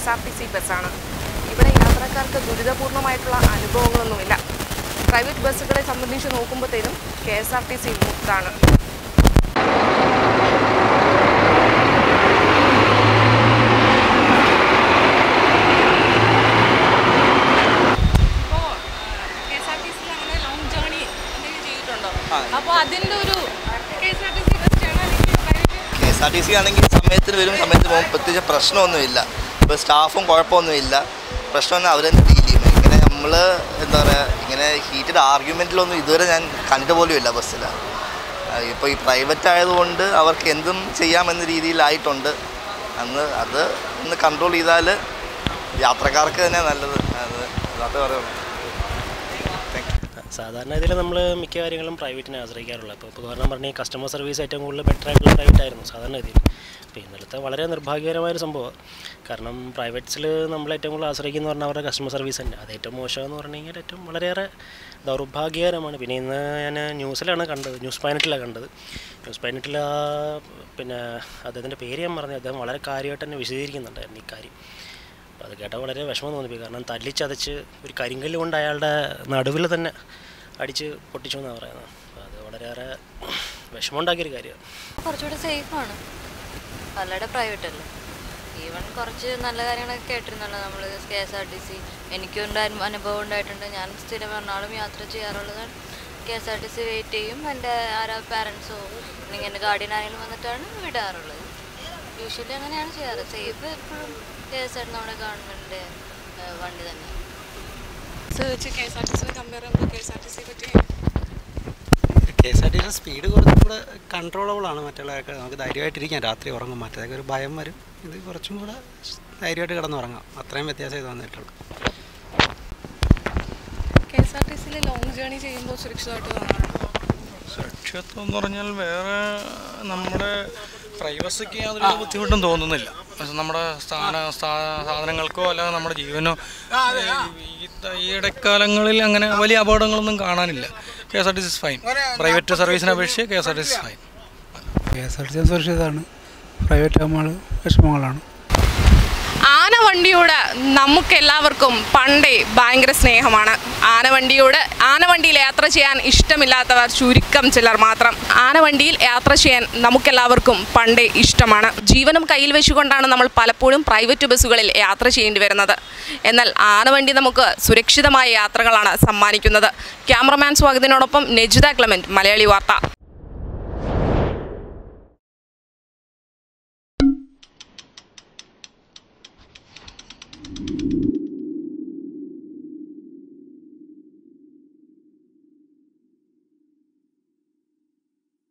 S R T C ബസ്സാണ് ഇവിടെ യാത്രക്കാർക്ക് ദുരിതപൂർണമായിട്ടുള്ള അനുഭവങ്ങളൊന്നുമില്ല പ്രൈവറ്റ് ബസ്സുകളെ സംബന്ധിച്ച് നോക്കുമ്പോഴത്തേനും K S R T C മുക്താണ് ഇപ്പോൾ കെ എസ് ആർ ടി സിയിൽ അങ്ങനെ ലോങ് ജേർണി എന്തെങ്കിലും ചെയ്തിട്ടുണ്ടോ അപ്പോൾ അതിൻ്റെ ഒരു K S R T C ബസ്സാണ് അല്ലെങ്കിൽ private K S R T C ആണെങ്കിൽ സമയത്തിന് വരും സമയത്ത് പോകും പ്രത്യേകിച്ച് പ്രശ്നമൊന്നുമില്ല ഇപ്പോൾ സ്റ്റാഫും കുഴപ്പമൊന്നുമില്ല പ്രശ്നമൊന്നും അവർ തന്നെ ഡീൽ ചെയ്യും ഇങ്ങനെ നമ്മൾ എന്താ പറയുക ഇങ്ങനെ ഹീറ്റഡ് ആർഗ്യുമെൻറ്റിലൊന്നും ഇതുവരെ ഞാൻ കണ്ടിട്ട് പോലും ഇല്ല ബസ്സിൽ ഇപ്പോൾ ഈ പ്രൈവറ്റ് ആയതുകൊണ്ട് അവർക്ക് എന്തും ചെയ്യാമെന്ന രീതിയിലായിട്ടുണ്ട് അന്ന് അത് ഒന്ന് കൺട്രോൾ ചെയ്താൽ യാത്രക്കാർക്ക് തന്നെ നല്ലത് അത് അത് പറയുള്ളൂ താങ്ക് യു സാധാരണ ഇതിൽ നമ്മൾ മിക്ക കാര്യങ്ങളും പ്രൈവറ്റിനെ ആശ്രയിക്കാറുള്ളത് അപ്പോൾ ഇപ്പോൾ ഉദാഹരണം പറഞ്ഞാൽ കസ്റ്റമർ സർവീസ് ഏറ്റവും കൂടുതൽ ബെറ്റർ ആയിട്ടുള്ള പ്രൈവറ്റ് ആയിരുന്നു സാധാരണ ഇതിൽ അപ്പോൾ ഇന്നലത്തെ വളരെ നിർഭാഗ്യകരമായൊരു സംഭവമാണ് കാരണം പ്രൈവറ്റ്സിൽ നമ്മൾ ഏറ്റവും കൂടുതൽ ആശ്രയിക്കുന്ന പറഞ്ഞാൽ അവരുടെ കസ്റ്റമർ സർവീസ് തന്നെ അത് ഏറ്റവും മോശമെന്ന് പറഞ്ഞു കഴിഞ്ഞാൽ ഏറ്റവും വളരെയേറെ ദൗർഭാഗ്യകരമാണ് പിന്നെ ഇന്ന് ഞാൻ ന്യൂസിലാണ് കണ്ടത് ന്യൂസ് പൈനറ്റിലാണ് കണ്ടത് ന്യൂസ് പൈനറ്റിൽ ആ പിന്നെ അദ്ദേഹത്തിൻ്റെ പേര് ഞാൻ പറഞ്ഞു അദ്ദേഹം വളരെ കാര്യമായിട്ട് തന്നെ വിശദീകരിക്കുന്നുണ്ടായിരുന്നു ഈ കാര്യം അപ്പോൾ അത് കേട്ടാൽ വളരെ വിഷമം തോന്നിപ്പോയി കാരണം തല്ലിച്ചതച്ച് ഒരു കരിങ്കല്ല് കൊണ്ട് അയാളുടെ നടുവിൽ തന്നെ അടിച്ച് പൊട്ടിച്ചു എന്നാണ് പറയുന്നത് അപ്പോൾ അത് വളരെയേറെ വിഷമമുണ്ടാക്കിയൊരു കാര്യമാണ് കുറച്ചുകൂടി സേഫാണ് പലരുടെ പ്രൈവറ്റ് അല്ലേ ഈവൻ കുറച്ച് നല്ല കാര്യങ്ങളൊക്കെ കേട്ടിരുന്നല്ലോ നമ്മൾ K S R T C എനിക്കും ഉണ്ടായ അനുഭവം ഉണ്ടായിട്ടുണ്ട് ഞാൻ സ്ഥിരം എറണാകുളം യാത്ര ചെയ്യാറുള്ളത് K S R T C wait ചെയ്യും എൻ്റെ ആരാ പാരൻസോ അല്ലെങ്കിൽ എൻ്റെ ഗാർഡിയൻ ആരെങ്കിലും വന്നിട്ടാണ് വിടാറുള്ളത് യൂഷ്വലി അങ്ങനെയാണ് ചെയ്യാറ് സേഫ് എപ്പോഴും കെ എസ് ആർ നമ്മുടെ ഗവൺമെൻറ്റിൻ്റെ വണ്ടി തന്നെ വെച്ച് കെ എസ് ആർ ടി സിനെ കമ്പയർ ചെയ്യുമ്പോൾ കെ എസ് ആർ ടി സിയെ പറ്റി K S R T C speed കുറച്ചും കൂടെ കൺട്രോളബിൾ ആണ് മറ്റുള്ളതൊക്കെ നമുക്ക് ധൈര്യമായിട്ടിരിക്കാം രാത്രി ഉറങ്ങും മറ്റേതൊക്കെ ഒരു ഭയം വരും ഇത് കുറച്ചും കൂടെ ധൈര്യമായിട്ട് കിടന്നുറങ്ങാം അത്രയും വ്യത്യാസം ഇത് വന്നിട്ടുള്ളൂ കെ എസ് ആർ ടി സിയിൽ ലോങ് ജേർണി ചെയ്യുമ്പോൾ സുരക്ഷിതമായിട്ട് തോന്നാറുണ്ടോ സുരക്ഷിതത്വം എന്ന് പറഞ്ഞാൽ വേറെ നമ്മുടെ പ്രൈവസിക്ക് യാതൊരു ബുദ്ധിമുട്ടും തോന്നുന്നില്ല പക്ഷെ നമ്മുടെ സ്ഥാന സ്ഥാ- സാധനങ്ങൾക്കോ അല്ലാതെ നമ്മുടെ ജീവനോ ഈ ത- ഈ ഇടക്കാലങ്ങളിൽ അങ്ങനെ വലിയ അപകടങ്ങളൊന്നും കാണാനില്ല K S R T C fine private സർവീസിനെ അപേക്ഷിച്ച് K S R T C fine K S R T C സുരക്ഷിതമാണ് പ്രൈവറ്റ് ആകുമ്പോൾ വിഷമങ്ങളാണ് ആനവണ്ടിയോട് നമുക്ക് എല്ലാവർക്കും പണ്ടേ ഭയങ്കര സ്നേഹമാണ് ആനവണ്ടിയോട് ആനവണ്ടിയിൽ യാത്ര ചെയ്യാൻ ഇഷ്ടമില്ലാത്തവർ ചുരുക്കം ചിലർ മാത്രം ആനവണ്ടിയിൽ യാത്ര ചെയ്യാൻ നമുക്കെല്ലാവർക്കും പണ്ടേ ഇഷ്ടമാണ് ജീവനും കയ്യിൽ വെച്ചുകൊണ്ടാണ് നമ്മൾ പലപ്പോഴും പ്രൈവറ്റ് ബസ്സുകളിൽ യാത്ര ചെയ്യേണ്ടി വരുന്നത് എന്നാൽ ആനവണ്ടി നമുക്ക് സുരക്ഷിതമായ യാത്രകളാണ് സമ്മാനിക്കുന്നത് ക്യാമറമാൻ സ്വാഗതിനോടൊപ്പം നെജിത ക്ലമൻറ്റ് മലയാളി വാർത്ത